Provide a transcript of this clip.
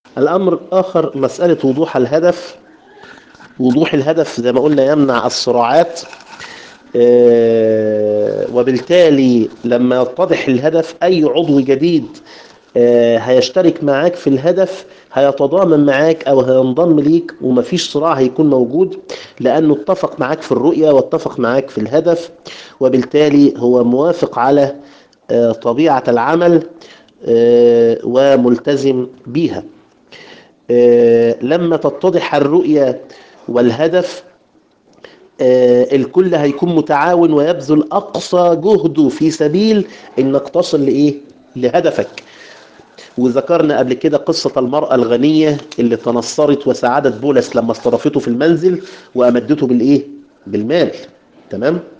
الأمر الآخر مسألة وضوح الهدف وضوح الهدف زي ما قلنا يمنع الصراعات آه، وبالتالي لما يتضح الهدف أي عضو جديد آه، هيشترك معاك في الهدف هيتضامن معاك او هينضم ليك ومفيش صراع هيكون موجود لانه اتفق معاك في الرؤية واتفق معاك في الهدف وبالتالي هو موافق على آه، طبيعة العمل آه، وملتزم بيها آه، لما تتضح الرؤية والهدف آه، الكل هيكون متعاون ويبذل أقصى جهده في سبيل إنك تصل لإيه؟ لهدفك وذكرنا قبل كده قصة المرأة الغنية اللي تنصرت وساعدت بولس لما استضافته في المنزل وأمدته بالإيه؟ بالمال تمام؟